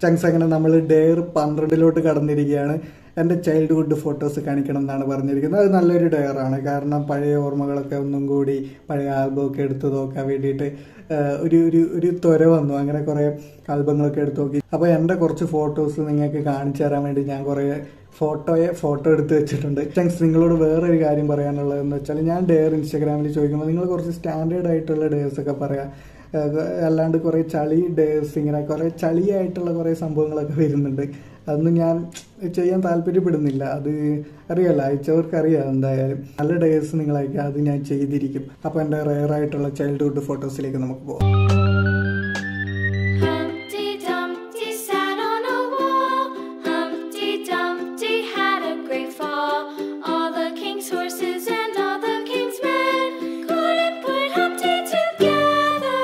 ചങ്സ് അങ്ങനെ നമ്മൾ ഡെയർ പന്ത്രണ്ടിലോട്ട് കടന്നിരിക്കുകയാണ് എൻ്റെ ചൈൽഡ്ഹുഡ് ഫോട്ടോസ് കാണിക്കണം എന്നാണ് പറഞ്ഞിരിക്കുന്നത് അത് നല്ലൊരു ഡെയറാണ് കാരണം പഴയ ഓർമ്മകളൊക്കെ ഒന്നും കൂടി പഴയ ആൽബമൊക്കെ എടുത്ത് നോക്കാൻ വേണ്ടിയിട്ട് ആഹ്, ഒരു ഒരു ഒരു ത്വര വന്നു അങ്ങനെ കുറേ ആൽബങ്ങളൊക്കെ എടുത്ത് നോക്കി അപ്പോൾ എൻ്റെ കുറച്ച് ഫോട്ടോസ് നിങ്ങൾക്ക് കാണിച്ചു തരാൻ വേണ്ടി ഞാൻ കുറേ ഫോട്ടോയെ ഫോട്ടോ എടുത്ത് വെച്ചിട്ടുണ്ട് ചങ്സ് നിങ്ങളോട് വേറൊരു കാര്യം പറയാനുള്ളതെന്ന് വെച്ചാൽ ഞാൻ ഡെയർ ഇൻസ്റ്റാഗ്രാമിൽ ചോദിക്കുമ്പോൾ നിങ്ങൾ കുറച്ച് സ്റ്റാൻഡേർഡ് ആയിട്ടുള്ള ഡെയർസ് ഒക്കെ പറയാം ഏഹ് അല്ലാണ്ട് കുറേ ചളി ഡേഴ്സ് ഇങ്ങനെ കുറേ ചളിയായിട്ടുള്ള കുറേ സംഭവങ്ങളൊക്കെ വരുന്നുണ്ട് അതൊന്നും ഞാൻ ചെയ്യാൻ താല്പര്യപ്പെടുന്നില്ല അത് അറിയാലോ അയച്ചവർക്ക് അറിയാം എന്തായാലും നല്ല ഡേഴ്സ് നിങ്ങൾ അയക്കുക അത് ഞാൻ ചെയ്തിരിക്കും അപ്പോൾ എൻ്റെ റെയർ ആയിട്ടുള്ള ചൈൽഡ്ഹുഡ് ഫോട്ടോസിലേക്ക് നമുക്ക് പോകാം Humpty Dumpty sat on a wall. Humpty Dumpty had a great fall. All the king's horses and all the king's men couldn't put Humpty together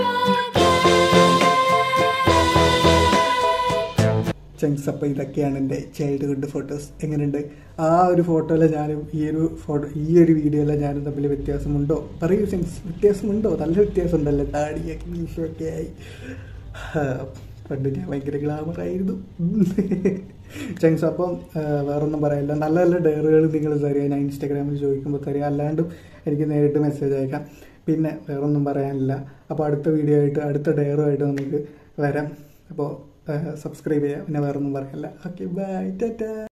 again. ചങ്സ് അപ്പോൾ ഇതൊക്കെയാണ് എൻ്റെ ചൈൽഡ്ഹുഡ് ഫോട്ടോസ് എങ്ങനെയുണ്ട് ആ ഒരു ഫോട്ടോയിൽ ഞാനും ഈ ഒരു ഫോട്ടോ ഈ ഒരു വീഡിയോയിൽ ഞാനും തമ്മിൽ വ്യത്യാസമുണ്ടോ പറയൂ ചങ്സ് വ്യത്യാസമുണ്ടോ നല്ല വ്യത്യാസം ഉണ്ടല്ലോ താടിയൊക്കെ മീശയൊക്കെ ആയി ഹാ, പണ്ട് ഞാൻ ഭയങ്കര ഗ്ലാമർ ആയിരുന്നു ചങ്സ് അപ്പം ആ, വേറൊന്നും പറയില്ല നല്ല നല്ല ഡയറുകൾ നിങ്ങൾ തരിക ഞാൻ ഇൻസ്റ്റാഗ്രാമിൽ ചോദിക്കുമ്പോൾ തരിക അല്ലാണ്ടും എനിക്ക് നേരിട്ട് മെസ്സേജ് അയക്കാം പിന്നെ വേറൊന്നും പറയാനില്ല അപ്പോൾ അടുത്ത വീഡിയോ ആയിട്ട് അടുത്ത ഡയറുമായിട്ട് നമുക്ക് വരാം അപ്പോൾ സബ്സ്ക്രൈബ് ചെയ്യാം പിന്നെ വേറൊന്നും പറയാനില്ല ഓക്കെ ബൈ ടാറ്റാ